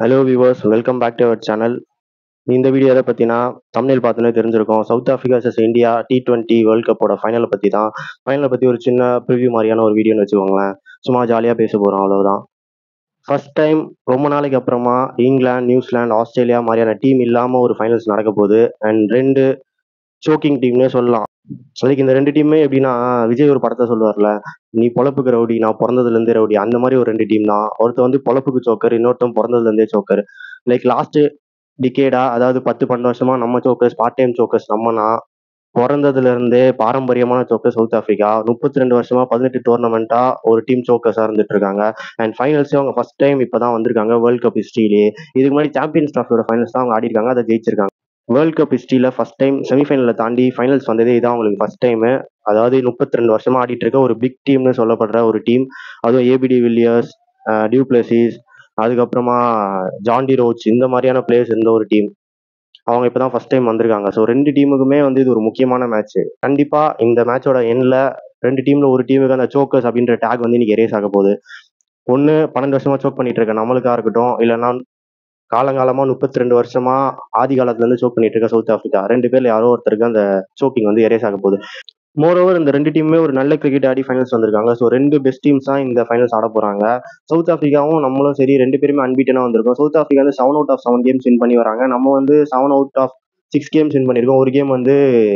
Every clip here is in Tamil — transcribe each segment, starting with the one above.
Hello viewers welcome back to our channel இந்த வீடியோ எதை பற்றினா தமிழில் பார்த்தோன்னே தெரிஞ்சிருக்கும் South Africa vs India T twenty world கப்போட ஃபைனலை பற்றி தான் ஃபைனலை பற்றி ஒரு சின்ன ப்ரிவ்யூ மாதிரியான ஒரு வீடியோன்னு வச்சுக்கோங்களேன் சும்மா ஜாலியாக பேச போகிறோம் அவ்வளவுதான் ஃபர்ஸ்ட் டைம் ரொம்ப நாளைக்கு அப்புறமா இங்கிலாந்து நியூசிலாந்து ஆஸ்திரேலியா மாதிரியான டீம் இல்லாமல் ஒரு ஃபைனல்ஸ் நடக்க போகுது அண்ட் ரெண்டு சோக்கிங் டீம்னே சொல்லலாம் அதுக்கு இந்த ரெண்டு டீமே எப்படின்னா விஜய் ஒரு படத்தை சொல்லுவார்ல நீ பொழப்புக்கு ரவுடி நான் பிறந்ததுலேருந்தே ரவுடி அந்த மாதிரி ஒரு ரெண்டு டீம் தான் ஒருத்தன் வந்து பொழப்புக்கு சோக்கர் இன்னொருத்தன் பிறந்ததுலேருந்தே சோக்கர் லைக் லாஸ்ட் டிகேடா அதாவது பத்து பன்னெண்டு வருஷமா நம்ம சோக்கர்ஸ் பார்ட் டைம் சோக்கர்ஸ் நம்மனா பிறந்ததுல இருந்தே பாரம்பரியமான சோக்கர் சவுத் ஆப்பிரிக்கா முப்பத்தி ரெண்டு வருஷமா பதினெட்டு டோர்னமெண்ட்டா ஒரு டீம் சோக்கர்ஸா இருந்துட்டு இருக்காங்க அண்ட் ஃபைனல்ஸே அவங்க ஃபர்ஸ்ட் டைம் இப்பதான் வந்திருக்காங்க வேர்ல்ட் கப் ஹிஸ்ட்ரியிலே இதுக்கு முன்னாடி சாம்பியன்ஸ் ட்ராஃபியோட ஃபைனல்ஸ் தான் அவங்க ஆடி இருக்காங்க அதை ஜெயிச்சிருக்காங்க வேர்ல்ட் கப் ஹிஸ்ட்ரியில ஃபர்ஸ்ட் டைம் செமிஃபைனலில் தாண்டி ஃபைனல்ஸ் வந்ததே இதான் அவங்களுக்கு ஃபர்ஸ்ட் டைம் அதாவது முப்பத்தி ரெண்டு வருஷமா ஆடிட்டு இருக்க ஒரு பிக் டீம்னு சொல்லப்படுற ஒரு டீம் அதுவும் ஏபிடி வில்லியர்ஸ் டியூப்ளசிஸ் அதுக்கப்புறமா ஜான்டி ரோச் இந்த மாதிரியான பிளேயர்ஸ் இருந்த ஒரு டீம் அவங்க இப்பதான் ஃபர்ஸ்ட் டைம் வந்திருக்காங்க ஸோ ரெண்டு டீமுக்குமே வந்து இது ஒரு முக்கியமான மேட்ச் கண்டிப்பா இந்த மேட்சோட எண்ட்ல ரெண்டு டீம்ல ஒரு டீமுக்கு அந்த சோக்கர்ஸ் அப்படின்ற டேக் வந்து இன்னைக்கு எரேஸ் ஆக போகுது ஒன்று பன்னெண்டு வருஷமா சோக் பண்ணிட்டு இருக்க நம்மளுக்கா இருக்கட்டும் இல்லைன்னா காலங்காலமா முப்பத்தி ரெண்டு வருஷமா ஆதி காலத்துல இருந்து சோக் பண்ணிட்டு இருக்க சவுத் ஆப்பிரிக்கா ரெண்டு பேர்ல யாரோ ஒருத்தருக்கு அந்த சோக்கிங் வந்து எரேஸ் ஆக போகுது மோரோவர் இந்த ரெண்டு டீமுமே ஒரு நல்ல கிரிக்கெட் ஆடி ஃபைனல்ஸ் வந்திருக்காங்க ஸோ ரெண்டு பெஸ்ட் டீம்ஸ் தான் இந்த ஃபைனல்ஸ் ஆட போறாங்க சவுத் ஆப்பிரிக்காவும் நம்மளும் சரி ரெண்டு பேருமே அன்பீட்டனா வந்திருக்கோம் சவுத் ஆப்பிரிக்கா வந்து seven out of seven games win பண்ணி வராங்க நம்ம வந்து seven out of six games win பண்ணியிருக்கோம் ஒரு கேம் வந்து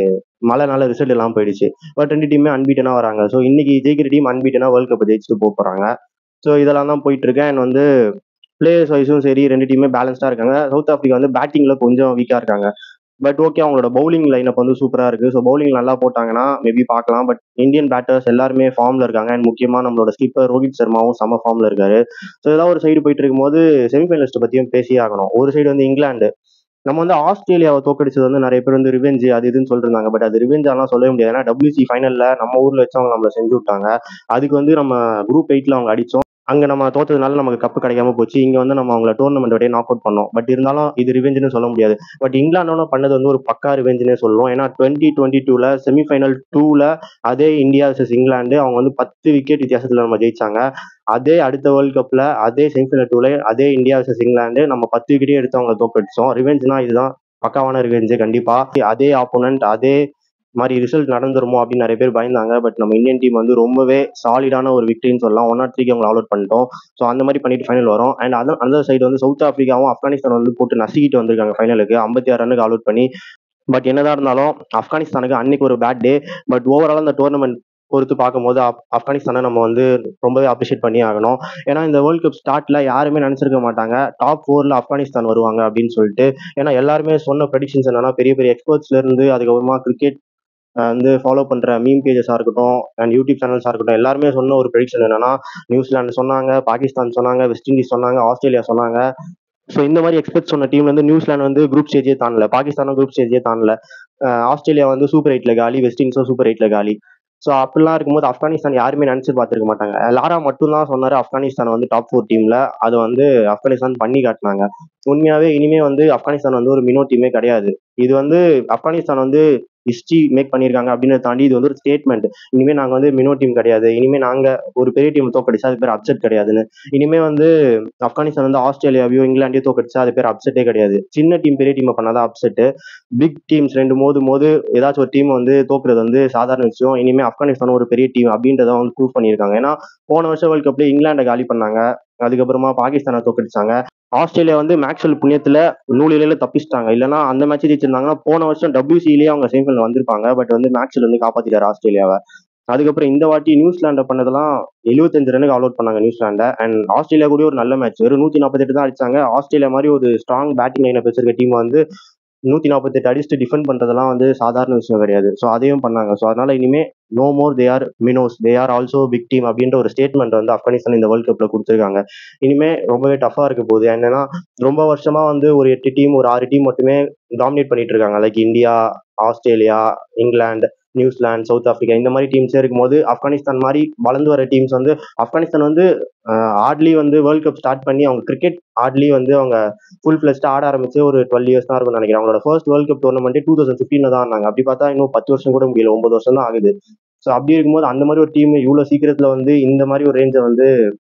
மழைனால ரிசல்ட் எல்லாம் போயிடுச்சு பட் ரெண்டு டீமே அன்பீட்டனா வராங்க ஸோ இன்னைக்கு ஜெயிக்கிற டீம் அன்பீட்டனா வேர்ல்ட் கப் ஜெயிச்சுட்டு போக போறாங்க ஸோ இதெல்லாம் தான் போயிட்டு இருக்கேன் அண்ட் வந்து பிளேயர்ஸ் வைஸும் சரி ரெண்டு டீமே பேலன்ஸ்டா இருக்காங்க சவுத் ஆப்பிரிக்கா வந்து பேட்டிங்ல கொஞ்சம் வீக்கா இருக்காங்க பட் ஓகே அவங்களோட பவுலிங் லைனப் வந்து சூப்பரா இருக்கு ஸோ பவுலிங் நல்லா போட்டாங்கன்னா மேபி பார்க்கலாம் பட் இந்தியன் பேட்டர்ஸ் எல்லாருமே ஃபார்ம்ல இருக்காங்க அண்ட் முக்கியமா நம்மளோட ஸ்கிப்பர் ரோஹித் சர்மாவும் செம ஃபார்ம்ல இருக்காரு ஸோ ஏதாவது ஒரு சைடு போயிட்டு இருக்கும்போது செமிஃபைனலிஸ்ட் பத்தியும் பேசியே ஆகணும் ஒரு சைடு வந்து இங்கிலாந்து நம்ம வந்து ஆஸ்திரேலியாவை தோக்கடிச்சது வந்து நிறைய பேர் வந்து ரிவெஞ்ச் அது இதுன்னு சொல்லிருந்தாங்க பட் அது ரிவெஞ்ச் ஆலாம் சொல்லவே முடியாது ஏன்னா டபிள்யூசி ஃபைனல்ல நம்ம ஊர்ல வச்சு அவங்க நம்மள செஞ்சு விட்டாங்க அதுக்கு வந்து நம்ம குரூப் எயிட்ல அவங்க அடிச்சோம் அங்க நம்ம தோத்ததுனால நமக்கு கப்பு கிடைக்காம போச்சு இங்க வந்து நம்ம அவங்கள டோர்னமெண்ட் வரையும் நாக் அவுட் பண்ணோம் பட் இருந்தாலும் இது ரிவெஞ்சுன்னு சொல்ல முடியாது பட் இங்கிலாண்டோட பண்ணது வந்து ஒரு பக்கா ரிவெஞ்சுனே சொல்லுவோம் ஏன்னா டுவெண்ட்டி டுவெண்ட்டி டூல செமிஃபைனல் டூல அதே இந்தியா vs இங்கிலாந்து அவங்க வந்து பத்து விக்கெட் வித்தியாசத்துல நம்ம ஜெயிச்சாங்க அதே அடுத்த வேர்ல்ட் கப்ல அதே செமிஃபைனல் டூல அதே இந்தியா vs இங்கிலாந்து நம்ம பத்து விக்கெட்டே எடுத்து அவங்க தோக்கடிச்சோம் ரிவெஞ்ச்னா இதுதான் பக்காவான ரிவெஞ்சு கண்டிப்பா அதே ஆப்போனன்ட் அதே மாதிரி ரிசல்ட் நடந்துருமோ அப்படின்னு நிறைய பேர் பயந்தாங்க பட் நம்ம இந்தியன் டீம் வந்து ரொம்பவே சாலிடான ஒரு விக்டரின்னு சொல்லலாம் ஒன் நாட் த்ரீக்கு அவங்க அவுட் பண்ணிட்டோம் ஸோ அந்த மாதிரி பண்ணிட்டு ஃபைனல் வரும் அண்ட் அதர் அந்த சைடு வந்து சவுத் ஆப்பிரிக்காவும் ஆப்கானிஸ்தான் வந்து போட்டு நசுக்கிட்டு வந்திருக்காங்க ஃபைனலுக்கு ஐம்பத்தி ஆறு ரன்னுக்கு அவுட் பண்ணி பட் என்னதான் இருந்தாலும் ஆப்கானிஸ்தானுக்கு அன்னைக்கு ஒரு பேட் டே பட் ஓவரால் அந்த டோர்னமெண்ட் பொறுத்து பார்க்கும்போது ஆப் ஆப்கானிஸ்தானை நம்ம வந்து ரொம்பவே அப்ரிஷியேட் பண்ணி ஆகணும் ஏன்னா இந்த வேர்ல்ட் கப் ஸ்டார்ட்ல யாருமே நினைச்சிருக்க மாட்டாங்க டாப் ஃபோர்ல ஆப்கானிஸ்தான் வருவாங்க அப்படின்னு சொல்லிட்டு ஏன்னா எல்லாருமே சொன்ன ப்ரெடிக்ஷன்ஸ் என்னன்னா பெரிய பெரிய எக்ஸ்பர்ட்ஸ்ல இருந்து அதுக்கப்புறமா கிரிக்கெட் வந்து ஃபாலோ பண்ற மீம் பேஜஸா இருக்கட்டும் அண்ட் யூடியூப் சேனல்ஸா இருக்கட்டும் எல்லாருமே சொன்ன ஒரு ப்ரெடிக்ஷன் என்னன்னா நியூசிலாந்து சொன்னாங்க பாகிஸ்தான் சொன்னாங்க வெஸ்ட் இண்டீஸ் சொன்னாங்க ஆஸ்திரேலியா சொன்னாங்க ஸோ இந்த மாதிரி எக்ஸ்பெக்ட் சொன்ன டீம் வந்து நியூசிலாந்து வந்து குரூப் ஸ்டேஜே தாண்டல பாகிஸ்தானும் குரூப் ஸ்டேஜே தாண்டல அஹ் ஆஸ்திரேலியா வந்து சூப்பர் எயிட்ல காலி வெஸ்ட் இண்டீஸும் சூப்பர் எயிட்ல காலி ஸோ அப்படிலாம் இருக்கும்போது ஆப்கானிஸ்தான் யாருமே நினைச்சு பார்த்துருக்க மாட்டாங்க லாரா மட்டும் தான் சொன்னாரு ஆப்கானிஸ்தான் வந்து டாப் ஃபோர் டீம்ல அது வந்து ஆப்கானிஸ்தான் பண்ணி காட்டினாங்க உண்மையாவே இனிமே வந்து ஆப்கானிஸ்தான் வந்து ஒரு மினோ டீமே கிடையாது இது வந்து ஆப்கானிஸ்தான் வந்து ஹிஸ்ட்ரி மேக் பண்ணியிருக்காங்க அப்படின்னு தாண்டி இது வந்து ஒரு ஸ்டேட்மெண்ட் இனிமே நாங்க வந்து மினோ டீம் கிடையாது இனிமே நாங்க ஒரு பெரிய டீம் தோக்கடிச்சா அது பேர் அப்செட் கிடையாதுன்னு இனிமே வந்து ஆப்கானிஸ்தான் வந்து ஆஸ்திரேலியாவையோ இங்கிலாண்டையோ தோக்கடிச்சா அது பேர் அப்செட்டே கிடையாது சின்ன டீம் பெரிய டீமை பண்ணாதான் அப்செட் பிக் டீம்ஸ் ரெண்டு மோது மோது ஏதாச்சும் ஒரு டீம் வந்து தோக்குறது வந்து சாதாரண விஷயம் இனிமே ஆப்கானிஸ்தான் ஒரு பெரிய டீம் அப்படின்றத வந்து ப்ரூவ் பண்ணியிருக்காங்க ஏன்னா போன வருஷம் வேர்ல்ட் கப்ல இங்கிலாண்டை காலி பண்ணாங்க அதுக்கப்புறமா பாகிஸ்தானை தோக்கடிச்சாங்க ஆஸ்திரேலியா வந்து மேக்ஸ்வெல் புண்ணியத்துல நூலிலையில தப்பிச்சிட்டாங்க இல்லைன்னா அந்த மேட்ச் ஜெயிச்சிருந்தாங்கன்னா போன வருஷம் டபிள்யூசிலேயே அவங்க செமிஃபைனல் வந்திருப்பாங்க பட் வந்து மேக்ஸ்வெல் வந்து காப்பாத்திட்டாரு ஆஸ்திரேலியாவை அதுக்கப்புறம் இந்த வாட்டி நியூசிலாண்டை பண்ணதெல்லாம் எழுபத்தஞ்சு ரன்னுக்கு அவுட் பண்ணாங்க நியூசிலாண்டை அண்ட் ஆஸ்திரேலியா கூட ஒரு நல்ல மேட்ச் வெறும் நூத்தி நாற்பத்தெட்டு தான் அடிச்சாங்க ஆஸ்திரேலியா மாதிரி ஒரு ஸ்ட்ராங் பேட்டிங் லைனை வச்சிருக்க டீம் வந்து நூத்தி நாற்பத்தெட்டு அடிச்சுட்டு டிஃபெண்ட் பண்றதெல்லாம் வந்து சாதாரண விஷயம் கிடையாது ஸோ அதையும் பண்ணாங்க ஸோ அதனால இனிமே no more they are minnows they are also big team அப்படின்ற ஒரு ஸ்டேட்மெண்ட் வந்து ஆப்கானிஸ்தான் இந்த வேர்ல்ட் கப்ல கொடுத்துருக்காங்க இனிமே ரொம்பவே டஃபா இருக்க போகுது என்னன்னா ரொம்ப வருஷமா வந்து ஒரு எட்டு டீம் ஒரு ஆறு டீம் மட்டுமே டாமினேட் பண்ணிட்டு இருக்காங்க like India Australia England New Zealand south Africa இந்த மாதிரி டீம்ஸே இருக்கும்போது ஆப்கானிஸ்தான் மாதிரி வளர்ந்து வர டீம்ஸ் வந்து ஆப்கானிஸ்தான் வந்து ஆட்லி வந்து வேர்ல்ட் கப் ஸ்டார்ட் பண்ணி அவங்க கிரிக்கெட் ஆட்லி வந்து அவங்க ஃபுல் ஃபிளஸ்ட் ஆட ஆரம்பிச்சு ஒரு டுவெல் இயர்ஸ் தான் இருக்கும்னு நினைக்கிறேன் அவங்களோட first world cup tournament two thousand ஃபிஃப்டீன்ல தான் ஆனாங்க அப்படி பார்த்தா இன்னும் பத்து வருஷம் கூட முடியல ஒன்பது வருஷம் தான் ஆகுது ஸோ அப்படி இருக்கும்போது அந்த மாதிரி ஒரு டீம் இவ்வளோ சீக்கிரத்துல வந்து இந்த மாதிரி ஒரு ரேஞ்சை வந்து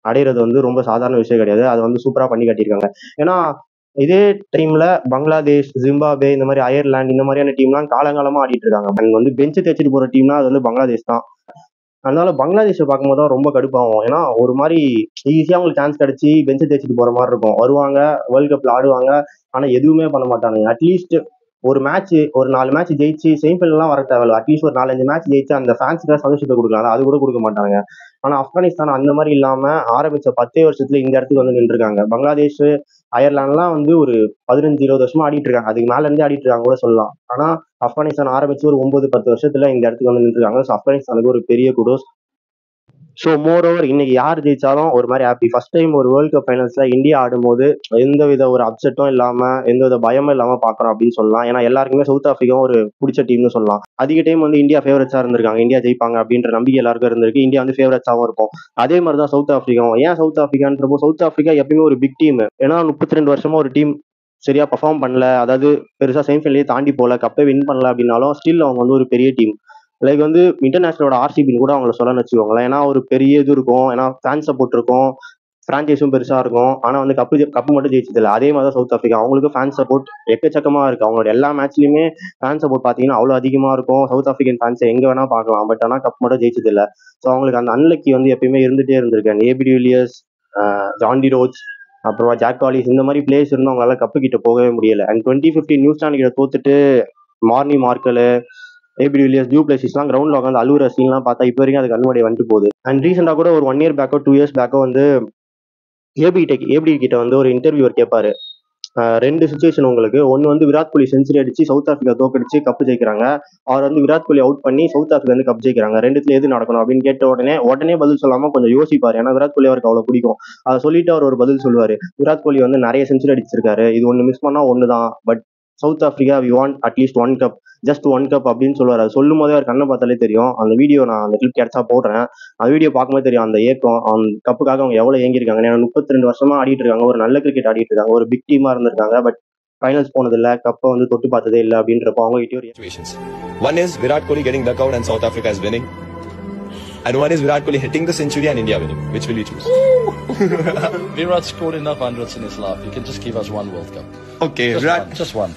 அடையிறது வந்து ரொம்ப சாதாரண விஷயம் கிடையாது அதை வந்து சூப்பரா பண்ணி காட்டியிருக்காங்க ஏன்னா இதே டைம்ல பங்களாதேஷ் ஜிம்பாபே இந்த மாதிரி அயர்லாந்து இந்த மாதிரியான டீம்லாம் காலங்காலமா ஆடிட்டு இருக்காங்க அண்ட் வந்து பெஞ்சு தேய்ச்சிட்டு போற டீம்னா அது வந்து பங்களாதேஷ் தான் அதனால பங்களாதேஷை பார்க்கும்போது தான் ரொம்ப கடுப்பாகும் ஏன்னா ஒரு மாதிரி ஈஸியா அவங்களுக்கு சான்ஸ் கிடைச்சி பெஞ்சு தேய்ச்சிட்டு போற மாதிரி இருக்கும் வருவாங்க வேர்ல்ட் கப்ல ஆடுவாங்க ஆனா எதுவுமே பண்ண மாட்டானுங்க அட்லீஸ்ட் ஒரு மேட்ச் ஒரு நாலு மேட்ச் ஜெயிச்சு செமிஃபைனல்லாம் வர தேவையில்ல அட்லீஸ்ட் ஒரு நாலஞ்சு மேட்ச் ஜெயிச்சு அந்த ஃபேன்ஸ்க்கு சந்தோஷத்தை கொடுக்கலாம் அது கூட கொடுக்க மாட்டாங்க ஆனா ஆப்கானிஸ்தான் அந்த மாதிரி இல்லாம ஆரம்பிச்ச பத்தே வருஷத்துல இந்த இடத்துக்கு வந்து நின்றுருக்காங்க பங்களாதேஷ் அயர்லாந்துலாம் வந்து ஒரு பதினஞ்சு இருபது வருஷமா ஆடிட்டு இருக்காங்க அதுக்கு மேல இருந்தே ஆடிட்டு இருக்காங்க கூட சொல்லலாம் ஆனா ஆப்கானிஸ்தான் ஆரம்பிச்சு ஒரு ஒன்பது பத்து வருஷத்துல இந்த இடத்துக்கு வந்து நின்றுருக்காங்க ஸோ ஆப்கானிஸ்தானுக்கு ஒரு பெரிய குடோஸ் ஸோ மோர் ஓவர் இன்னைக்கு யார் ஜெயிச்சாலும் ஒரு மாதிரி ஹாப்பி ஃபர்ஸ்ட் டைம் ஒரு வேர்ல்ட் கப் ஃபைனல்ஸ்ல இந்தியா ஆடும்போது எந்த வித ஒரு அப்செட்டும் இல்லாம எந்த வித பயமும் இல்லாம பாக்குறோம் அப்படின்னு சொல்லலாம் ஏன்னா எல்லாருக்குமே சவுத் ஆப்பிரிக்காவும் ஒரு பிடிச்ச டீம்னு சொல்லலாம் அதிக டைம் வந்து இந்தியா ஃபேவரட்ஸா இருந்திருக்காங்க இந்தியா ஜெயிப்பாங்க அப்படின்ற நம்பிக்கை எல்லாருக்கும் இருந்திருக்கு இந்தியா வந்து ஃபேவரட்ஸாவும் இருக்கும் அதே மாதிரி தான் சவுத் ஆப்பிரிக்காவும் ஏன் சவுத் ஆப்பிரிக்கான்றப்போ சவுத் ஆப்பிரிக்கா எப்பயுமே ஒரு பிக் டீம் ஏன்னா முப்பத்தி ரெண்டு வருஷமா ஒரு டீம் சரியா பர்ஃபார்ம் பண்ணல அதாவது பெருசா செமிஃபைனலே தாண்டி போல கப்பை வின் பண்ணல அப்படின்னாலும் ஸ்டில் அவங்க வந்து ஒரு பெரிய டீம் லைக் வந்து இன்டர்நேஷனலோட ஆர்சிபின்னு கூட அவங்கள சொல்லணும்னு வச்சுக்கோங்களேன் ஏன்னா ஒரு பெரிய இது இருக்கும் ஏன்னா ஃபேன் சப்போர்ட் இருக்கும் ஃப்ரான்ச்சைஸும் பெருசா இருக்கும் ஆனா வந்து கப்பு ஜெ- கப்பு மட்டும் ஜெயிச்சது இல்லை அதே மாதிரி தான் சவுத் ஆப்பிரிக்கா அவங்களுக்கு ஃபேன் சப்போர்ட் எக்கச்சக்கமா இருக்கு அவங்களோட எல்லா மேட்ச்லயுமே ஃபேன் சப்போர்ட் பாத்தீங்கன்னா அவ்வளவு அதிகமா இருக்கும் சவுத் ஆப்பிரிக்கன் ஃபேன்ஸ் எங்க வேணா பார்க்கலாம் பட் ஆனா கப் மட்டும் ஜெயிச்சது இல்லை ஸோ அவங்களுக்கு அந்த அன்லக்கி வந்து எப்பயுமே இருந்துட்டே இருந்திருக்கு ஏபி வில்லியர்ஸ் ஜான்டி ரோட்ஸ் அப்புறமா ஜாக் காலிஸ் இந்த மாதிரி பிளேஸ் இருந்தும் அவங்களால கப்பு கிட்ட போகவே முடியல அண்ட் டுவெண்ட்டி ஃபிஃப்டி நியூசிலாந்து கிட்ட தோத்துட்டு மார்னி மார்க்கல் ஏபி வில்லியர்ஸ் டியூ பிளேசிஸ்லாம் கிரவுண்ட்ல உட்காந்து அழுகுற சீன்லாம் பார்த்தா இப்போ வரைக்கும் அது கண்ணுடைய வந்துட்டு போகுது அண்ட் ரீசெண்டாக கூட ஒரு ஒன் இயர் பேக்கோ டூ இயர்ஸ் பேக்கோ வந்து ஏபி டெக் ஏபி கிட்ட வந்து ஒரு இன்டர்வியூவர் கேட்பாரு ஆஹ் ரெண்டு சுச்சுவேஷன் உங்களுக்கு ஒன்னு வந்து விராட் கோலி செஞ்சுரி அடிச்சு சவுத் ஆப்பிரிக்கா தோக்கடிச்சு கப் ஜெயிக்கிறாங்க அவர் வந்து விராட் கோலி அவுட் பண்ணி சவுத் ஆப்பிரிக்கா வந்து கப் ஜெயிக்கிறாங்க ரெண்டுத்துல எது நடக்கணும் அப்படின்னு கேட்ட உடனே உடனே பதில் சொல்லாம கொஞ்சம் யோசிப்பாரு ஏன்னா விராட் கோலி அவருக்கு அவ்வளவு பிடிக்கும் அதை சொல்லிட்டு அவர் ஒரு பதில் சொல்லுவாரு விராட் கோலி வந்து நிறைய செஞ்சுரி அடிச்சிருக்காரு இது ஒன்னு மிஸ் பண்ணா ஒன்னு தான் but South Africa we want at least one cup just one cup அப்படின்னு சொல்லுவாரு அது சொல்லும் போதே அவர் கண்ணை பார்த்தாலே தெரியும் அந்த வீடியோ நான் அந்த கிளிப் கிடைச்சா போடுறேன் அந்த வீடியோ பார்க்கும்போது தெரியும் அந்த ஏக்கம் அந்த கப்புக்காக அவங்க எவ்வளவு ஏங்கியிருக்காங்க ஏன்னா முப்பத்தி ரெண்டு வருஷமா ஆடிட்டு இருக்காங்க ஒரு நல்ல கிரிக்கெட் ஆடிட்டு இருக்காங்க ஒரு பிக் டீமா இருந்திருக்காங்க பட் ஃபைனல்ஸ் போனது இல்ல கப்பை வந்து தொட்டு பார்த்ததே இல்லை அப்படின்றப்போ அவங்க கிட்டே ஒரு situations. One is Virat Kohli getting duck out and South Africa is winning. And one is Virat Kohli hitting the century and India winning. Which will you choose? Virat scored enough hundreds in his life. He can just give us one World Cup. Okay, Just Virat. one. Just one.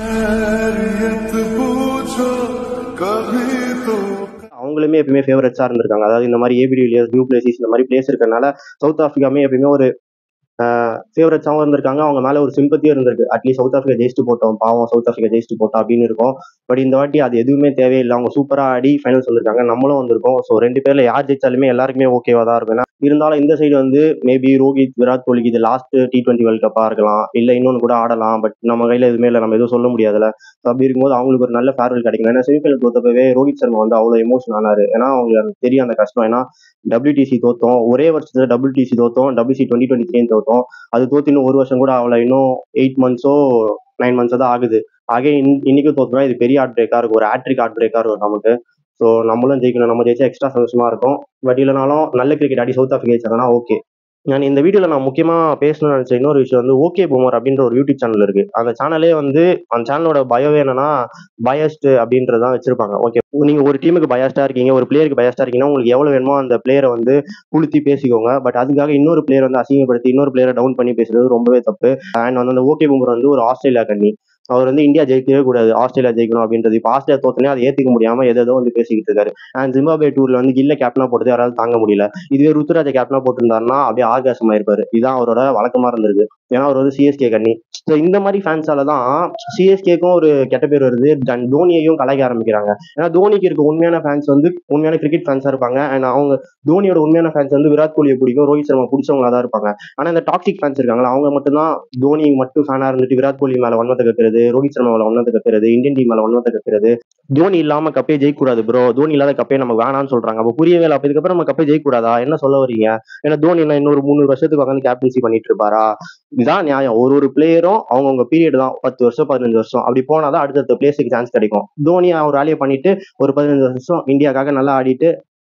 அவங்களுமே எப்பயுமே ஃபேவரட்ஸா இருந்திருக்காங்க அதாவது இந்த மாதிரி ஏபி வில்லியர்ஸ் டியூ பிளேசிஸ் இந்த மாதிரி பிளேஸ் இருக்கறனால சவுத் ஆப்பிரிக்காமே எப்பயுமே ஒரு ஃபேவரட்ஸாகவும் இருந்திருக்காங்க அவங்க மேல ஒரு சிம்பத்தியும் இருந்திருக்கு அட்லீஸ்ட் சவுத் ஆப்பிரிக்கா ஜெயிச்சுட்டு போட்டோம் பாவம் சவுத் ஆப்பிரிக்கா ஜெயிச்சுட்டு போட்டோம் அப்படின்னு இருக்கும் பட் இந்த வாட்டி அது எதுவுமே தேவையில்லை அவங்க சூப்பரா ஆடி ஃபைனல்ஸ் வந்திருக்காங்க நம்மளும் வந்திருக்கோம் ஸோ ரெண்டு பேர்ல யார் ஜெயிச்சாலுமே எல்லாருக்குமே ஓகேவா தான் இருக்கும் ஏன்னா இருந்தாலும் இந்த சைடு வந்து மேபி ரோஹித் விராட் கோலிக்கு இது லாஸ்ட் டி டுவெண்ட்டி வேர்ல்ட் கப்பா இருக்கலாம் இல்ல இன்னொன்னு கூட ஆடலாம் பட் நம்ம கையில எதுவுமே இல்லை நம்ம எதுவும் சொல்ல முடியாதுல்ல ஸோ அப்படி இருக்கும்போது அவங்களுக்கு ஒரு நல்ல ஃபேர்வெல் கிடைக்கும் ஏன்னா செமிஃபைனல் தோத்தப்பவே ரோஹித் சர்மா வந்து அவ்வளோ எமோஷன் ஆனாரு ஏன்னா அவங்களுக்கு தெரியும் அந்த கஷ்டம் ஏன்னா WTC தோத்தோம் ஒரே வருஷத்துல WTC தோத்தோம் WC டுவெண்ட்டி டுவெண்ட்டி த்ரீ தோத்தோம் அது தோத்து இன்னும் ஒரு வருஷம் கூட அவளை இன்னும் எயிட் மந்த்ஸோ நைன் மந்த்ஸோ தான் ஆகுது ஆகே இன்னைக்கு தோத்துனா இது பெரிய ஆர்ட் பிரேக்கா இருக்கும் ஒரு ஆட்ரிக் ஆர்ட் பிரேக்கா இருக்கும் நமக்கு ஸோ நம்மளும் ஜெயிக்கணும் நம்ம ஜெயிச்சா எக்ஸ்ட்ரா சந்தோஷமா இருக்கும் பட் இல்லைனாலும் நல்ல கிரிக்கெட் ஆடி சவுத் ஆஃப்ரிக்கா ஜெயிச்சாங்கன்னா ஓகே நான் இந்த வீடியோல நான் முக்கியமா பேசணும்னு நினைச்ச இன்னொரு விஷயம் வந்து ஓகே பூமர் அப்படின்ற ஒரு யூடியூப் சேனல் இருக்கு அந்த சேனலே வந்து அந்த சேனலோட பயோவே என்னன்னா பயஸ்ட் அப்படின்றதான் வச்சிருப்பாங்க ஓகே நீங்க ஒரு டீமுக்கு பயஸ்டா இருக்கீங்க ஒரு பிளேயருக்கு பயஸ்டா இருக்கீங்கன்னா உங்களுக்கு எவ்வளவு வேணுமோ அந்த பிளேயரை வந்து புளுத்தி பேசிக்கோங்க பட் அதுக்காக இன்னொரு பிளேயர் வந்து அசிங்கப்படுத்தி இன்னொரு பிளேயரை டவுன் பண்ணி பேசுறது ரொம்பவே தப்பு அண்ட் வந்து அந்த ஓகே பூமர் வந்து ஒரு ஆஸ்திரேலியா கண்ணி அவர் வந்து இந்தியா ஜெயிக்கவே கூடாது ஆஸ்திரேலியா ஜெயிக்கணும் அப்படின்றது இப்போ ஆஸ்திரேலியா தோத்தனே அதை ஏத்துக்க முடியாம ஏதோ வந்து பேசிக்கிட்டு இருக்காரு அண்ட் ஜிம்பாபே டூர்ல வந்து கில்ல கேப்டனா போட்டது யாராவது தாங்க முடியல இதுவே ருத்துராஜ கேப்டனா போட்டிருந்தாருன்னா அப்படியே ஆகாசம் ஆயிருப்பாரு இதான் அவரோட வழக்கமா இருந்திருக்கு ஏன்னா அவர் வந்து சிஎஸ்கே கண்ணி ஸோ இந்த மாதிரி ஃபேன்ஸால தான் சிஎஸ்கேக்கும் ஒரு கெட்ட பேர் வருது தன் தோனியையும் கலாய்க்க ஆரம்பிக்கிறாங்க ஏன்னா தோனிக்கு இருக்க உண்மையான ஃபேன்ஸ் வந்து உண்மையான கிரிக்கெட் ஃபேன்ஸா இருப்பாங்க அண்ட் அவங்க தோனியோட உண்மையான ஃபேன்ஸ் வந்து விராட் கோலியை பிடிக்கும் ரோஹித் சர்மா பிடிச்சவங்களா தான் இருப்பாங்க ஆனா இந்த டாக்ஸிக் ஃபேன்ஸ் இருக்காங்களா அவங்க மட்டும்தான் தோனி மட்டும் ஃபேனா இருந்துட்டு விராட் கோலி மேல வன்மத்தை கத்துறது ரோஹித் சர்மா மேல வன்மத்தை கத்துறது இந்தியன் டீம் மேல வன்மத்தை கத்துறது தோனி இல்லாம கப்பே ஜெயிக்க கூடாது ப்ரோ தோனி இல்லாத கப்பே நம்ம வேணாம்னு சொல்றாங்க அப்ப புரியவே இல்லை அப்ப இதுக்கப்புறம் நம்ம கப்பே ஜெயிக்க கூடாதா என்ன சொல்ல வரீங்க ஏன்னா தோனி என்ன இன்னொரு முந்நூறு வருஷத்துக்கு உட்காந்து கேப்டன்சி பண்ணிட்டு இருப்பாரா இதுதான் நியாயம் ஒரு ஒரு பிளேயரும் அவங்கவுங்க பீரியட் தான் பத்து வருஷம் பதினஞ்சு வருஷம் அப்படி போனாதான் அடுத்தடுத்த பிளேஸுக்கு சான்ஸ் கிடைக்கும் தோனி அவர் வேலையை பண்ணிட்டு ஒரு பதினஞ்சு வருஷம் இந்தியாக்காக நல்லா ஆடிட்டு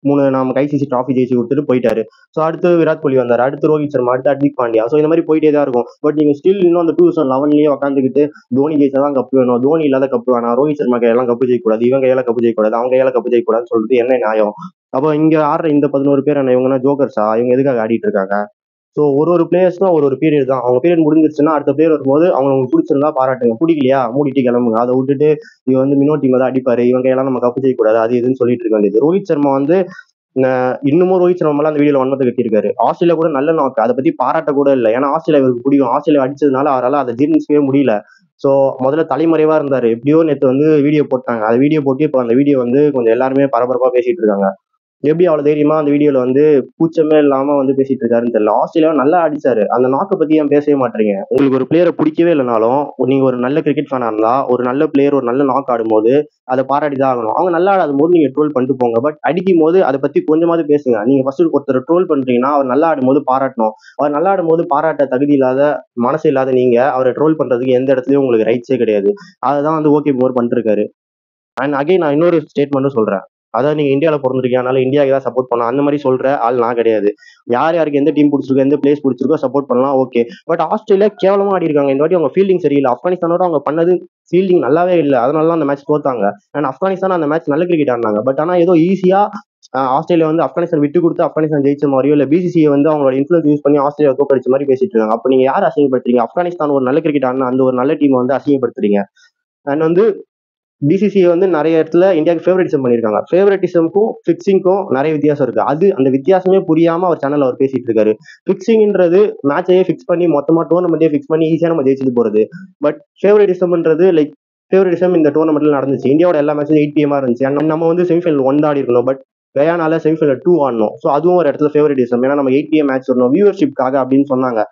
மூணு நம்ம ஐசிசி ட்ராஃபி ஜெயிச்சு கொடுத்துட்டு போயிட்டாரு ஸோ அடுத்து விராட் கோலி வந்தார் அடுத்து ரோஹித் சர்மா அடுத்து ஹர்திக் பாண்டியா ஸோ இந்த மாதிரி போயிட்டே தான் இருக்கும் பட் நீங்க ஸ்டில் இன்னும் அந்த டூ தௌசண்ட் லெவன்லயே உட்காந்துக்கிட்டு தோனி ஜெயிச்சா தான் கப்பு வேணும் தோனி இல்லாத கப்பு வேணாம் ரோஹித் சர்மா கையெல்லாம் கப்பு ஜெயிக்கக்கூடாது இவங்க கையால கப்பு ஜெயிக்கக்கூடாது அவங்க கையால கப்பு ஜெயிக்கக்கூடாதுன்னு சொல்லிட்டு என்ன நியாயம் அப்போ இங்க ஆடுற இந்த பதினோரு பேர் என்ன இவங்கன்னா ஜோக்கர்ஸா இவங்க எதுக்காக ஆடிட்டு இருக்காங்க ஸோ ஒரு ஒரு பிளேயர்ஸ்க்கும் ஒரு ஒரு பீரியட் தான் அவங்க பீரியட் முடிஞ்சிருச்சுன்னா அடுத்த பிளேயர் வரும்போது அவங்க உங்களுக்கு பிடிச்சிருந்தா பாராட்டுங்க பிடிக்கலையா மூடிட்டு கிளம்புங்க அதை விட்டுட்டு இவன் வந்து மினோ டீம் தான் அடிப்பாரு இவங்க கையெல்லாம் நம்ம கப்பு செய்யக்கூடாது அது இதுன்னு சொல்லிட்டு இருக்க வேண்டியது ரோஹித் சர்மா வந்து அஹ் இன்னமும் ரோஹித் சர்மாலாம் அந்த வீடியோல வன்மத்தை கட்டியிருக்காரு ஆஸ்திரேலியா கூட நல்ல நாக்கு அதை பத்தி பாராட்ட கூட இல்லை ஏன்னா ஆஸ்திரேலியா இவருக்கு பிடிக்கும் ஆஸ்திரேலியா அடிச்சதுனால அவரால் அதை ஜீர்ணிக்கவே முடியல ஸோ முதல்ல தலைமறைவா இருந்தாரு எப்படியோ நேற்று வந்து வீடியோ போட்டாங்க அந்த வீடியோ போட்டு இப்போ அந்த வீடியோ வந்து கொஞ்சம் எல்லாருமே பரபரப்பா பேசிட்டு இருக்காங்க எப்படி அவ்வளவு தைரியமா அந்த வீடியோல வந்து கூச்சமே இல்லாம வந்து பேசிட்டு இருக்காருன்னு தெரியல ஆஸ்திரேலியா நல்லா அடிச்சாரு அந்த நாக்கை பத்தி ஏன் பேசவே மாட்டீங்க உங்களுக்கு ஒரு பிளேயரை பிடிக்கவே இல்லைனாலும் நீங்க ஒரு நல்ல கிரிக்கெட் ஃபேனா இருந்தா ஒரு நல்ல பிளேயர் ஒரு நல்ல நாக் ஆடும்போது அதை பாராட்டி தான் ஆகணும் அவங்க நல்லா ஆடாத போது நீங்க ட்ரோல் பண்ணிட்டு போங்க பட் அடிக்கும் போது அதை பத்தி கொஞ்சமாவது பேசுங்க நீங்க ஃபர்ஸ்ட் ஒருத்தர் ட்ரோல் பண்றீங்கன்னா அவர் நல்லா ஆடும்போது பாராட்டணும் அவர் நல்லா ஆடும்போது பாராட்ட தகுதி இல்லாத மனசு இல்லாத நீங்க அவரை ட்ரோல் பண்றதுக்கு எந்த இடத்துலயும் உங்களுக்கு ரைட்ஸே கிடையாது அதுதான் வந்து ஓகே மோர் பண்ணிருக்காரு அண்ட் அகைன் நான் இன்னொரு ஸ்டேட்மெண்ட்டும் சொல்றேன் அதாவது நீங்க இந்தியாவில பிறந்திருக்கீங்க அதனால இந்தியாவுக்கு தான் சப்போர்ட் பண்ணலாம் அந்த மாதிரி சொல்ற ஆள் நான் கிடையாது யார் யாருக்கு எந்த டீம் பிடிச்சிருக்கோ எந்த பிளேஸ் பிடிச்சிருக்கோ சப்போர்ட் பண்ணலாம் ஓகே பட் ஆஸ்திரேலியா கேவலமா ஆடி இருக்காங்க இந்த வாட்டி அவங்க ஃபீல்டிங் சரியில்லை ஆப்கானிஸ்தானோட அவங்க பண்ணது ஃபீல்டிங் நல்லாவே இல்லை அதனால தான் அந்த மேட்ச் தோத்தாங்க அண்ட் ஆப்கானிஸ்தான் அந்த மேட்ச் நல்ல கிரிக்கெட் ஆடினாங்க பட் ஆனா ஏதோ ஈஸியா ஆஸ்திரேலியா வந்து ஆப்கானிஸ்தான் விட்டு கொடுத்து ஆப்கானிஸ்தான் ஜெயிச்ச மாதிரியோ இல்ல பிசிசியை வந்து அவங்களோட இன்ஃபுளுஸ் யூஸ் பண்ணி ஆஸ்திரேலியா தோக்கடிச்ச மாதிரி பேசிட்டு இருக்காங்க அப்ப நீங்க யார் அசிங்கப்படுத்துறீங்க ஆப்கானிஸ்தான் ஒரு நல்ல கிரிக்கெட் ஆடினா அந்த ஒரு நல்ல டீம் வந்து அசிங்கப்படுத்துறீங்க அண்ட் வந்து பிசிசிஐ வந்து நிறைய இடத்துல இந்தியாவுக்கு ஃபேவரட்டிசம் பண்ணியிருக்காங்க ஃபேவரட்டிசம்க்கும் ஃபிக்ஸிங்க்கும் நிறைய வித்தியாசம் இருக்கு அது அந்த வித்தியாசமே புரியாம அவர் சேனல் அவர் பேசிட்டு இருக்காரு ஃபிக்ஸிங்ன்றது மேட்சையே ஃபிக்ஸ் பண்ணி மொத்தமா டோர்னமெண்ட்டே ஃபிக்ஸ் பண்ணி ஈஸியா நம்ம ஜெயிச்சுட்டு போறது பட் ஃபேவரட்டிசம்ன்றது லைக் ஃபேவரட்டிசம் இந்த டோர்னமெண்ட்ல நடந்துச்சு இந்தியாவோட எல்லா மேட்சும் எயிட் பிஎம்மா இருந்துச்சு And நம்ம வந்து செமிஃபைனல் ஒன் ஆடி இருக்கணும் பட் கயானால செமிஃபைனல் டூ ஆடணும் ஸோ அதுவும் ஒரு இடத்துல ஃபேவரட்டிசம் ஏன்னா நம்ம எயிட் பிஎம் மேட்ச் வரணும் வியூவர்ஷிப்காக அப்படின்னு சொன்னாங்க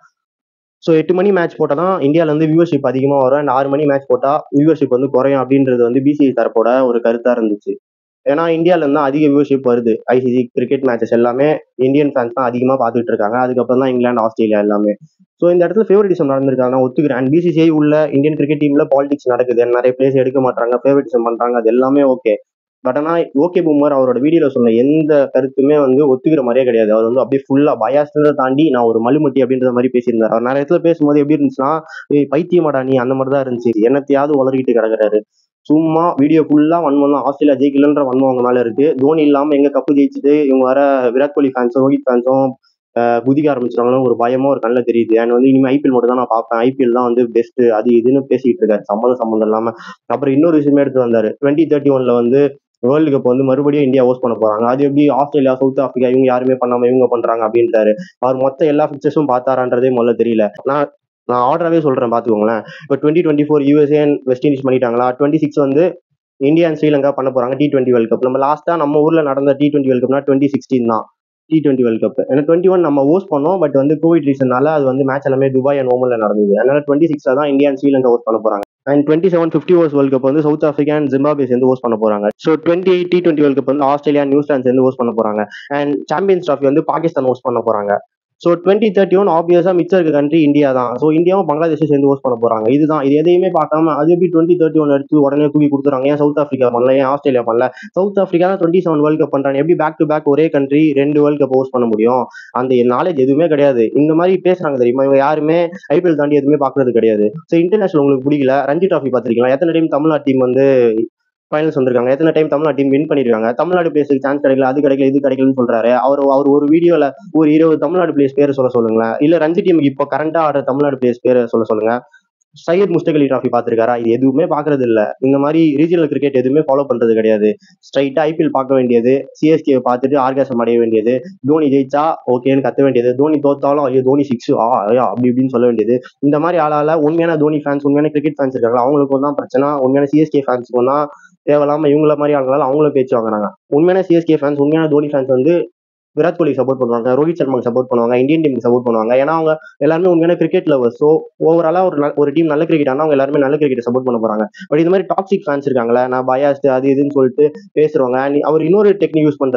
ஸோ எட்டு மணி மேட்ச் போட்டால் தான் இந்தியாவில் வந்து வியூவர்ஷிப் அதிகமாக வரும் அண்ட் ஆறு மணி மேட்ச் போட்டால் வியூவர்ஷிப் வந்து குறையும் அப்படின்றது வந்து பிசிஐ தரப்போட ஒரு கருத்தாக இருந்துச்சு ஏன்னா இந்தியாவில் இருந்தால் அதிக வியூவர்ஷிப் வருது ஐசிசி கிரிக்கெட் மேட்சஸ் எல்லாமே இந்தியன் ஃபேன்ஸ் தான் அதிகமாக பார்த்துட்டு இருக்காங்க அதுக்கப்புறம் தான் இங்கிலாந்து ஆஸ்திரேலியா எல்லாமே ஸோ இந்த இடத்துல ஃபேவரட்டிசம் நடந்திருக்காங்க நான் ஒத்துக்கிறேன் அண்ட் பிசிசிஐ உள்ள இந்தியன் கிரிக்கெட் டீம்ல பாலிடிக்ஸ் நடக்குது நிறைய பிளேஸ் எடுக்க மாட்டாங்க ஃபேவரட்டிசம் பண்றாங்க அது எல்லாமே ஓகே பட் ஆனால் ஓகே பூமர் அவரோட வீடியோல சொன்ன எந்த கருத்துமே வந்து ஒத்துக்கிற மாதிரியே கிடையாது அவர் வந்து அப்படியே ஃபுல்லா பயாஸ்ன்றதை தாண்டி நான் ஒரு மலுமட்டி அப்படின்ற மாதிரி பேசியிருந்தார் அவர் நிறைய இடத்துல பேசும்போது எப்படி இருந்துச்சுன்னா ஏய் பைத்தியமாடா நீ அந்த மாதிரி தான் இருந்துச்சு என்னத்தையாவது உளறிக்கிட்டு கிடக்குறாரு சும்மா வீடியோ ஃபுல்லா வன்மம் தான் ஆஸ்திரேலியா ஜெயிக்கலன்ற வன்மம் அவங்க மேல இருக்கு தோனி இல்லாம எங்க கப்பு ஜெயிச்சுட்டு இவங்க வர விராட் கோலி ஃபேன்ஸும் ரோஹித் ஃபேன்ஸும் குதிக்க ஆரம்பிச்சிட்டாங்களும் ஒரு பயமும் ஒரு கண்ணில் தெரியுது அண்ட் வந்து இனிமேல் ஐபிஎல் மட்டும் தான் நான் பார்ப்பேன் ஐபிஎல் தான் வந்து பெஸ்ட் அது இதுன்னு பேசிட்டு இருக்காரு சம்மந்தம் சம்மந்தம் இல்லாம அப்புறம் இன்னொரு விஷயமே எடுத்து வந்தாரு டுவெண்ட்டி தேர்ட்டி ஒன்ல வந்து வேர்ல்டு கப் வந்து மறுபடியும் இந்தியா ஹோஸ்ட் பண்ண போறாங்க அது எப்படி ஆஸ்திரேலியா சவுத் ஆப்பிரிக்கா இவங்க யாருமே பண்ணாம இவங்க பண்றாங்க அப்படின்ட்டாரு அவர் மொத்த எல்லா பிக்சர்ஸும் பார்த்தாரான்றதே முதல்ல தெரியல நான் நான் ஆர்டராகவே சொல்றேன் பாத்துக்கோங்களேன் இப்போ twenty twenty four USA West Indies பண்ணிட்டாங்களா டுவெண்ட்டி சிக்ஸ் வந்து இந்தியா அண்ட் ஸ்ரீலங்கா பண்ண போறாங்க டி டுவெண்ட்டி வேர்ல்ட் கப் நம்ம லாஸ்டா நம்ம ஊர்ல நடந்த டி டுவெண்ட்டி வேர்ல்ட் கப்னா டுவெண்ட்டி சிக்ஸ்டீன் தான் டி டுவெண்ட்டி வேர்ல்ட் கப் ஏன்னா டுவெண்ட்டி ஒன் நம்ம ஹோஸ்ட் பண்ணோம் பட் வந்து கோவிட் ரீசனால அது வந்து மேட்ச் எல்லாமே துபாய் அண்ட் ஓமன்ல நடந்தது அதனால டுவெண்ட்டி சிக்ஸ்ல தான் இந்தியா அண்ட் ஸ்ரீலங்கா ஹோஸ்ட் பண்ண போறாங்க and twenty seven fifty overs world cup வந்து சவுத் ஆஃப்ரிக்கா அண்ட் ஜிம்பாபே சேர்ந்து ஹோஸ்ட் பண்ண போறாங்க so twenty eight T twenty world cup வந்து ஆஸ்திரேலியா நியூசிலாந்து சேர்ந்து ஹோஸ்ட் பண்ண போறாங்க அண்ட் சாம்பியன்ஸ் ட்ராஃபி வந்து பாகிஸ்தான் ஹோஸ்ட் பண்ண போறாங்க ஸோ டுவெண்ட்டி தேர்ட்டி ஒன் ஆப்வியஸா மிச்சம் இருக்க கண்ட்ரி இந்தியா தான் ஸோ இந்தியாவும் பங்களாதேஷும் சேர்ந்து ஹோஸ்ட் பண்ண போறாங்க இதுதான் இது எதையுமே பார்க்காம அது எப்படி டுவெண்ட்டி தேர்ட்டி ஒன் எடுத்து உடனே தூக்கி கொடுத்துறாங்க ஏன் சவுத் ஆஃப்ரிக்கா பண்ணல ஏன் ஆஸ்திரேலியா பண்ணல சவுத் ஆஃப்ரிக்கா தான் டுவெண்ட்டி செவன் வேர்ல்ட் கப் பண்றாங்க எப்படி பேக் டு பேக் ஒரே கண்ட்ரி ரெண்டு வேர்ல்ட் கப் ஹோஸ்ட் பண்ண முடியும் அந்த நாலேஜ் எதுவுமே கிடையாது இந்த மாதிரி பேசுறாங்க தெரியுமா இவங்க யாருமே ஐபிஎல் தாண்டி எதுவுமே பாக்குறது கிடையாது ஸோ இன்டர்நேஷனல் உங்களுக்கு பிடிக்கல ரஞ்சி ட்ராஃபி பார்த்திருக்கீங்களா எத்தனை டைம் தமிழ்நாடு டீம் வந்து ஃபைனல்ஸ் வந்திருக்காங்க எத்தனை டைம் தமிழ்நாடு டீம் வின் பண்ணிருக்காங்க தமிழ்நாடு பிளேஸுக்கு சான்ஸ் கிடைக்கல அது கிடைக்கல இது கிடைக்கலன்னு சொல்றாரு அவர் அவர் ஒரு வீடியோல ஒரு இருபது தமிழ்நாடு பிளேஸ் பேரை சொல்ல சொல்லுங்களேன் இல்ல ரஞ்சி டீமுக்கு இப்போ கரண்டா ஆடுற தமிழ்நாடு பிளேஸ் பேரை சொல்ல சொல்லுங்க சையத் முஸ்தக் அலி டிராஃபி பார்த்திருக்காரா இது எதுவுமே பாக்குறது இல்ல இந்த மாதிரி ரீஜனல் கிரிக்கெட் எதுவுமே ஃபாலோ பண்றது கிடையாது ஸ்ட்ரைட்டா ஐபிஎல் பார்க்க வேண்டியது சிஎஸ்கே பார்த்துட்டு ஆர்காசம் அடைய வேண்டியது தோனி ஜெயிச்சா ஓகேன்னு கத்த வேண்டியது தோனி தோத்தாலும் ஐயோ தோனி சிக்ஸ் ஆ ஐயா அப்படி இப்படின்னு சொல்ல வேண்டியது இந்த மாதிரி ஆளால உண்மையான தோனி ஃபேன்ஸ் உண்மையான கிரிக்கெட் ஃபேன்ஸ் இருக்காங்க அவங்களுக்கும் தான் பிரச்சனை உண்மையான சிஎஸ்கே ஃபேன்ஸுக்கும் தான் தேவையில்லாம இவங்கள மாதிரி ஆளுங்களால அவங்களும் பேச்சு வாங்குறாங்க உண்மையான சிஎஸ்கே ஃபேன்ஸ் உண்மையான தோனி ஃபேன்ஸ் வந்து விராட் கோலி சப்போர்ட் பண்ணுவாங்க ரோஹித் சர்மாக்கு சப்போர்ட் பண்ணுவாங்க இந்தியன் டீமுக்கு சப்போர்ட் பண்ணுவாங்க ஏன்னா அவங்க எல்லாருமே உண்மையான கிரிக்கெட் லவர் ஸோ ஓவராலா ஒரு நல்- ஒரு டீம் நல்ல கிரிக்கெட் ஆனால் அவங்க எல்லாருமே நல்ல கிரிக்கெட் சப்போர்ட் பண்ண போறாங்க பட் இது மாதிரி டாக்ஸிக் ஃபேன்ஸ் இருக்காங்களே நான் பயாஸ்ட் அது இதுன்னு சொல்லிட்டு பேசுறவங்க And அவர் இன்னொரு டெக்னிக் யூஸ் பண்றாரு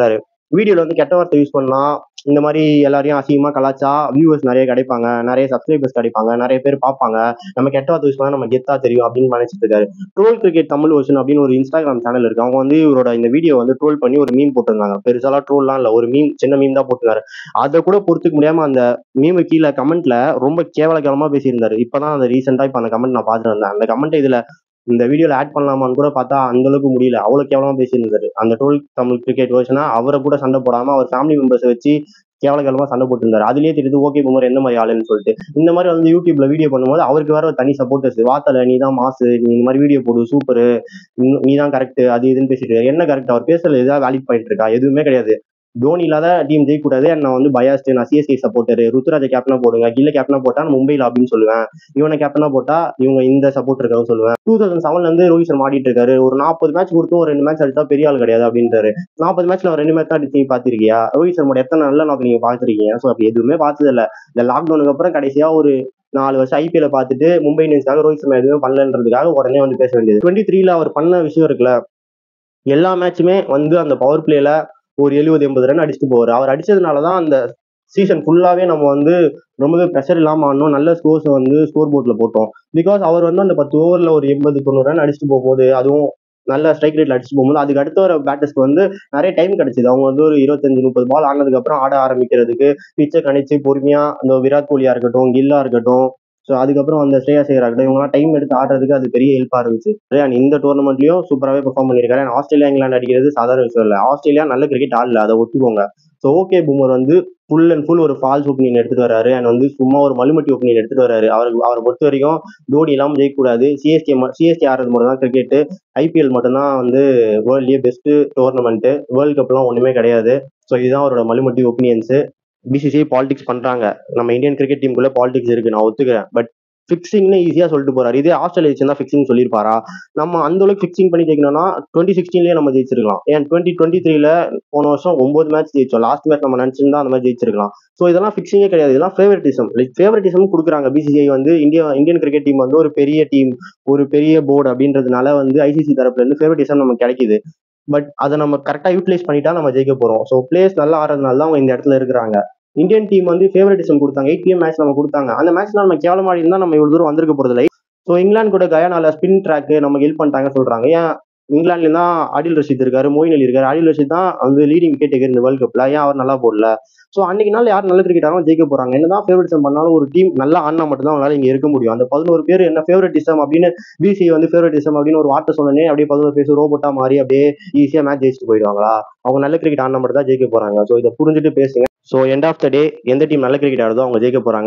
வீடியோல வந்து கெட்ட வார்த்தை யூஸ் பண்ணலாம் இந்த மாதிரி எல்லாரையும் அசிங்கமா கலாச்சா வியூவர்ஸ் நிறைய கிடைப்பாங்க நிறைய சப்ஸ்கிரைபர்ஸ் கிடைப்பாங்க நிறைய பேர் பார்ப்பாங்க நம்ம கெட்ட வார்த்தை யூஸ் பண்ணா நம்ம கெத்தா தெரியும் அப்படின்னு நினைச்சிட்டு இருக்காரு ட்ரோல் கிரிக்கெட் தமிழ் வருஷன் அப்படின்னு ஒரு இன்ஸ்டாகிராம் சேனல் இருக்கு அவங்க வந்து இவரோட இந்த வீடியோ வந்து ட்ரோல் பண்ணி ஒரு மீம் போட்டிருந்தாங்க பெருசாலாம் ட்ரோல்லாம் இல்ல ஒரு மீம் சின்ன மீம் தான் போட்டிருந்தாரு அதை கூட பொறுத்துக்க முடியாம அந்த மீமு கீழே கமெண்ட்ல ரொம்ப கேவலகரமா பேசியிருந்தாரு இப்பதான் அந்த ரீசெண்டா இப்ப அந்த கமெண்ட் நான் பார்த்துட்டு வந்தேன் அந்த கமெண்ட் இதுல இந்த வீடியோல ஆட் பண்ணலாமான்னு கூட பார்த்தா அந்த அளவுக்கு முடியல அவ்வளவு கேவலமா பேசியிருந்தாரு அந்த டுவெல் தமிழ் கிரிக்கெட் வருஷனா அவரை கூட சண்டை போடாம அவர் ஃபேமிலி மெம்பர்ஸை வச்சு கேவலகரமா சண்டை போட்டிருந்தாரு அதுலயே தெரியுது ஓகே குமார் எந்த மாதிரி ஆளுன்னு சொல்லிட்டு இந்த மாதிரி வந்து யூடியூப்ல வீடியோ பண்ணும்போது அவருக்கு வேற ஒரு தனி சப்போர்ட்டர்ஸ் வாத்தல நீ தான் மாசு நீ இந்த மாதிரி வீடியோ போடு சூப்பர் நீ தான் கரெக்ட் அது இதுன்னு பேசிட்டு இருக்காரு. என்ன கரெக்ட் அவர் பேசுறது ஏதாவது வேலிட் பாயிண்ட் இருக்கா எதுவுமே கிடையாது தோனி இல்லாத டீம் ஜெயிக்கூடாது and நான் வந்து பயாஸ்ட் நான் சிஎஸ்கே சப்போர்ட்டர் ருத்துராஜ கேப்டனா போடுங்க கில்ல கேப்டனா போட்டா நான் மும்பைல அப்படின்னு சொல்லுவேன் இவனை கேப்டனா போட்டா இவங்க இந்த சப்போர்ட் இருக்கான்னு சொல்லுவேன் டூ தௌசண்ட் செவன்ல இருந்து ரோஹித் சர்மா ஆடிட்டு இருக்காரு ஒரு நாற்பது மேட்ச் கொடுத்தும் ஒரு ரெண்டு மேட்ச் அடிச்சா பெரிய ஆள் கிடையாது அப்படின்றாரு நாற்பது மேட்ச்ல ஒரு ரெண்டு மேட்ச் தான் அடிச்சு பாத்திருக்கியா ரோஹித் சர்மா எத்தனை நல்ல நாக்கு நீங்க பாத்திருக்கீங்க சோ அப்படி எதுவுமே பார்த்தது இல்ல இந்த லாக்டவுனுக்கு அப்புறம் கடைசியா ஒரு நாலு வருஷம் ஐபிஎல் பார்த்துட்டு மும்பை இந்தியன்ஸ்க்காக ரோஹித் சர்மா எதுவுமே பண்ணலன்றதுக்காக உடனே வந்து பேச வேண்டியது டுவெண்ட்டி த்ரீல அவர் பண்ண விஷயம் இருக்குல்ல எல்லா மேட்சுமே வந்து அந்த பவர் பிளேல ஒரு எழுபது எண்பது ரன் அடிச்சுட்டு போவார் அவர் அடிச்சதுனால தான் அந்த சீசன் ஃபுல்லாவே நம்ம வந்து ரொம்பவே ப்ரெஷர் இல்லாம ஆடணும் நல்ல ஸ்கோர்ஸ் வந்து ஸ்கோர் போர்ட்ல போட்டோம் பிகாஸ் அவர் வந்து அந்த பத்து ஓவர்ல ஒரு எண்பது தொண்ணூறு ரன் அடிச்சுட்டு போகும்போது அதுவும் நல்ல ஸ்ட்ரைக் ரேட்ல அடிச்சுட்டு போகும்போது அதுக்கு அடுத்த வர பேட்டர்ஸ்க்கு வந்து நிறைய டைம் கிடைச்சது அவங்க வந்து ஒரு இருபத்தஞ்சு முப்பது பால் ஆனதுக்கு அப்புறம் ஆட ஆரம்பிக்கிறதுக்கு பிச்சை கணிச்சு பொறுமையா இந்த விராட் கோலியா இருக்கட்டும் கில்லா இருக்கட்டும் ஸோ அதுக்கப்புறம் அந்த ஸ்ரேயா சேகர் ஆகட்டும் இவங்கலாம் டைம் எடுத்து ஆடுறதுக்கு அது பெரிய ஹெல்ப்பா இருந்துச்சு அண்ட் இந்த டோர்னமெண்ட்லயும் சூப்பராகவே பெர்ஃபார்ம் பண்ணியிருக்காரு அண்ட் ஆஸ்திரேலியா இங்கிலாந்து அடிக்கிறது சாதாரண விஷயம் இல்லை ஆஸ்திரேலியா நல்ல கிரிக்கெட் ஆடல அதை ஒத்துக்கோங்க ஸோ ஓகே பூமர் வந்து ஃபுல் அண்ட் ஃபுல் ஒரு ஃபால்ஸ் ஒப்பீனியன் எடுத்துட்டு வராரு அண்ட் வந்து சும்மா ஒரு மலுமட்டி ஒப்பீனியன் எடுத்துட்டு வராரு அவருக்கு அவரை பொறுத்த வரைக்கும் தோனி இல்லாமல் ஜெயிக்கக்கூடாது சிஎஸ்கே சிஎஸ்கே ஆடுறது மட்டும் தான் கிரிக்கெட் ஐபிஎல் மட்டும்தான் வந்து வேர்ல்ட்லயே பெஸ்ட் டோர்னமெண்ட் வேர்ல்ட் கப்லாம் ஒண்ணுமே கிடையாது ஸோ இதுதான் அவரோட மலுமட்டி ஒப்பீனியன்ஸ் பிசிசிஐ பாலிடிக்ஸ் பண்றாங்க நம்ம இந்தியன் கிரிக்கெட் டீமுக்குள்ள பாலிடிக்ஸ் இருக்கு நான் ஒத்துக்கிறேன் பட் ஃபிக்ஸிங்னு ஈஸியா சொல்லிட்டு போறாரு இதே ஆஸ்திரேலியா தான் ஃபிக்ஸிங் சொல்லியிருப்பாரா நம்ம அந்த அளவுக்கு ஃபிக்ஸிங் பண்ணி ஜெயிக்கணும்னா டுவெண்ட்டி சிக்ஸ்டீன்லேயே நம்ம ஜெயிச்சிருக்கலாம் ஏன் டுவெண்ட்டி டுவெண்ட்டி த்ரீல போன வருஷம் ஒன்பது மேட்ச் ஜெயிச்சோம் லாஸ்ட் மேட்ச் நம்ம நினைச்சிருந்தா அந்த மாதிரி ஜெயிச்சிருக்கலாம் ஸோ இதெல்லாம் ஃபிக்ஸிங்கே கிடையாது இதெல்லாம் ஃபேவரட்டிசம் லைக் ஃபேவரட்டிசம் கொடுக்குறாங்க பிசிசிஐ வந்து இந்தியா இந்தியன் கிரிக்கெட் டீம் வந்து ஒரு பெரிய டீம் ஒரு பெரிய போர்டு அப்படின்றதுனால வந்து ஐசிசி தரப்புல இருந்து ஃபேவரட்டிசம் நமக்கு கிடைக்குது பட் அதை நம்ம கரெக்டா யூட்டிலைஸ் பண்ணிட்டா நம்ம ஜெயிக்க போறோம் ஸோ பிளேயர்ஸ் நல்லா ஆடுறதுனால தான் அவங்க இந்த இடத்துல இருக்கிறாங்க இந்தியன் டீம் வந்து ஃபேவரட்டிசம் கொடுத்தாங்க எயிட் பிஎம் மேட்ச் நம்ம கொடுத்தாங்க அந்த மேட்ச்ல நம்ம கேவலமா இருந்தா நம்ம இவ்வளவு தூரம் வந்திருக்க போறது இல்லை ஸோ இங்கிலாந்து கூட கயானால ஸ்பின் ட்ராக் நமக்கு ஹெல்ப் பண்ணிட்டாங்க சொல்றாங்க ஏன் இங்கிலாந்துல தான் ஆடில் ரஷீத் இருக்காரு மோயின் அலி இருக்காரு ஆடில் ரஷீத் தான் வந்து லீடிங் விக்கெட் டேக்கர் இந்த வேர்ல்ட் கப்ல ஏன் அவர் நல்லா போடல ஸோ அன்னைக்கு நாள் யார் நல்ல கிரிக்கெட் ஆனாலும் ஜெயிக்க போறாங்க என்னதான் ஃபேவரட்டிசம் பண்ணாலும் ஒரு டீம் நல்லா ஆடினா மட்டும்தான் அவங்களால இங்க இருக்க முடியும் அந்த பதினோரு பேர் என்ன ஃபேவரட்டிசம் அப்படின்னு பிசி வந்து ஃபேவரட்டிசம் அப்படின்னு ஒரு வார்த்தை சொன்னனே அப்படியே பதினோரு பேர் ரோபோட்டா மாறி அப்படியே ஈஸியா மேட்ச் ஜெயிச்சுட்டு போயிடுவாங்களா அவங்க நல்ல கிரிக்கெட் ஆடினா மட்டும் தான் ஜெயிக்க போறாங்க ஸோ இதை புரிஞ்சுட்டு பேசுங்க so end of the day எந்த டீம் நல்ல கிரிக்கெட் ஆடுதோ அவங்க ஜெயிக்க போறாங்க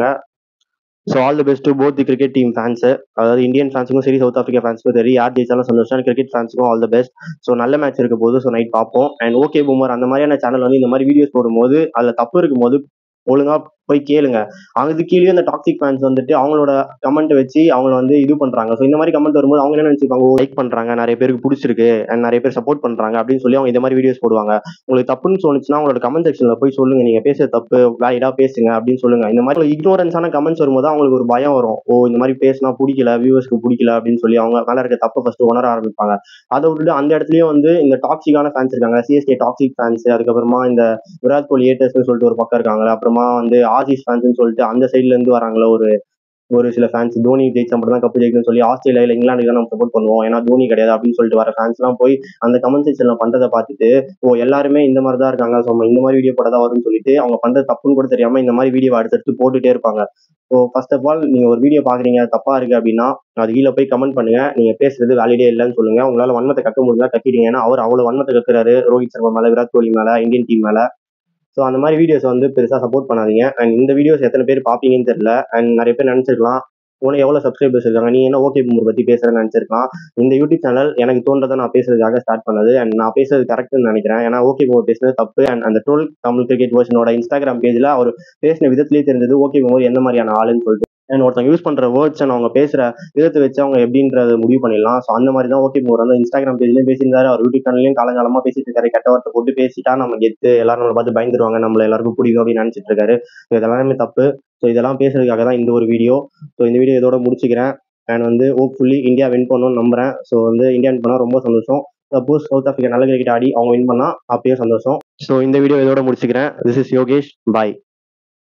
so all the best to both the cricket team fans அதாவது இந்தியன் ஃபேன்ஸுக்கும் சரி சவுத் ஆஃப்ரிக்கா ஃபேன்ஸுக்கும் சரி யார் ஜெயிச்சாலும் சந்தோஷம் கிரிக்கெட் ஃபேன்ஸுக்கும் ஆல் தி பெஸ்ட் ஸோ நல்ல மேட்ச் இருக்க போது ஸோ நைட் பார்ப்போம் அண்ட் ஓகே பூமர் அந்த மாதிரியான சேனல் வந்து இந்த மாதிரி வீடியோஸ் போடும்போது அதில் தப்பு இருக்கும்போது ஒழுங்கா போய் கேளுங்க அதுக்கு கீழே அந்த டாக்ஸிக் ஃபேன்ஸ் வந்துட்டு அவங்களோட கமெண்ட் வச்சு அவங்கள வந்து இது பண்றாங்க ஸோ இந்த மாதிரி கமெண்ட் வரும்போது அவங்க என்ன நினைச்சிருப்பாங்க லைக் பண்றாங்க நிறைய பேருக்கு பிடிச்சிருக்கு அண்ட் நிறைய பேர் சப்போர்ட் பண்றாங்க அப்படின்னு சொல்லி அவங்க இந்த மாதிரி வீடியோஸ் போடுவாங்க உங்களுக்கு தப்புன்னு சொன்னிச்சுன்னா உங்களோட கமெண்ட் செக்ஷன்ல போய் சொல்லுங்க நீங்க பேசுற தப்பு வேலிடா பேசுங்க அப்படின்னு சொல்லுங்க இந்த மாதிரி இக்னோரன்ஸான கமெண்ட்ஸ் வரும்போது அவங்களுக்கு ஒரு பயம் வரும் ஓ இந்த மாதிரி பேசினா பிடிக்கல வியூவர்ஸ்க்கு பிடிக்கல அப்படின்னு சொல்லி அவங்க மேல இருக்க தப்பை ஃபர்ஸ்ட் உணர ஆரம்பிப்பாங்க அதை விட்டுட்டு அந்த இடத்துலயும் வந்து இந்த டாக்ஸிக்கான ஃபேன்ஸ் இருக்காங்க சிஎஸ்கே டாக்ஸிக் ஃபேன்ஸ் அதுக்கப்புறமா இந்த விராட் கோலி ஏட்டர்ஸ்னு சொல்லிட்டு ஒரு பக்கம் இருக்காங்க அப்புறமா வந்து ஆசிஸ் ஃபேன்ஸ்னு சொல்லிட்டு அந்த சைட்ல இருந்து வராங்களா ஒரு ஒரு சில ஃபேன்ஸ் தோனி ஜெயிச்சா மட்டும் தான் கப்பு ஜெயிக்கணும்னு சொல்லி ஆஸ்திரேலியா இல்ல இங்கிலாந்துக்கு தான் நம்ம சப்போர்ட் பண்ணுவோம் ஏன்னா தோனி கிடையாது அப்படின்னு சொல்லிட்டு வர ஃபேன்ஸ் எல்லாம் போய் அந்த கமெண்ட் செக்ஷன்ல பண்றதை பார்த்துட்டு ஓ எல்லாருமே இந்த மாதிரி தான் இருக்காங்க ஸோ இந்த மாதிரி வீடியோ போட தான் வரும்னு சொல்லிட்டு அவங்க பண்றது தப்புன்னு கூட தெரியாம இந்த மாதிரி வீடியோ அடுத்தடுத்து போட்டுட்டே இருப்பாங்க ஸோ ஃபர்ஸ்ட் ஆஃப் ஆல் நீங்க ஒரு வீடியோ பாக்குறீங்க தப்பா இருக்கு அப்படின்னா அது கீழே போய் கமெண்ட் பண்ணுங்க நீங்க பேசுறது வேலிடே இல்லைன்னு சொல்லுங்க உங்களால வன்மத்தை கக்க முடிஞ்சா கட்டிடுங்க ஏன்னா அவர் அவ்வளவு வன்மத்தை கக்குறாரு ரோஹித் சர்மா மேல விராட் கோலி மேல இந்தியன் டீம் மேல ஸோ அந்த மாதிரி வீடியோஸ் வந்து பெருசாக சப்போர்ட் பண்ணாதீங்க அண்ட் இந்த வீடியோஸ் எத்தனை பேர் பார்ப்பீங்கன்னு தெரியல அண்ட் நிறைய பேர் நினச்சிருக்கலாம் உனக்கு எவ்வளோ சப்ஸ்கிரைபர்ஸ் இருக்காங்க நீ என்ன ஓகே பூமர் பற்றி பேசுறேன்னு நினச்சிருக்கலாம் இந்த யூடியூப் சேனல் எனக்கு தோன்றதை நான் பேசுறதுக்காக ஸ்டார்ட் பண்ணது அண்ட் நான் பேசுறது கரெக்ட்னு நினைக்கிறேன் ஏன்னா ஓகே பூமர் பேசுனது தப்பு அண்ட் அந்த ட்ரோல் தமிழ் கிரிக்கெட் வேர்ஷனோட இன்ஸ்டாகிராம் பேஜில் அவர் பேசின விதத்திலேயே தெரிஞ்சது ஓகே பூமர் எந்த மாதிரியான ஆளுன்னு சொல்லிட்டு அண்ட் ஒருத்தவங்க யூஸ் பண்ற வேர்ட்ஸ் அண்ட் அவங்க பேசுற விதத்தை வச்சு அவங்க எப்படின்றத முடிவு பண்ணிடலாம் ஸோ அந்த மாதிரி தான் ஓகே பூமர் வந்து இன்ஸ்டாகிராம் பேஜ்லயும் பேசியிருந்தாரு அவர் யூடியூப் சேனல்லையும் காலங்காலமா பேசிட்டு இருக்காரு கெட்ட வார்த்தை போட்டு பேசிட்டா நம்ம கெத்து எல்லாரும் நம்மளை பார்த்து பயந்துருவாங்க நம்மள எல்லாருக்கும் பிடிக்கும் அப்படின்னு நினைச்சிட்டு இருக்காரு ஸோ இதெல்லாமே தப்பு ஸோ இதெல்லாம் பேசுறதுக்காக தான் இந்த ஒரு வீடியோ ஸோ இந்த வீடியோ இதோட முடிச்சுக்கிறேன் அண்ட் வந்து ஹோப்ஃபுல்லி இந்தியா வின் பண்ணணும்னு நம்புறேன் ஸோ வந்து இந்தியா வின் பண்ணால் ரொம்ப சந்தோஷம் சப்போஸ் சவுத் ஆஃப்ரிக்கா நல்ல கிரிக்கெட் ஆடி அவங்க வின் பண்ணா அப்பயே சந்தோஷம் ஸோ இந்த வீடியோ இதோட முடிச்சுக்கிறேன் திஸ் இஸ் யோகேஷ் பாய்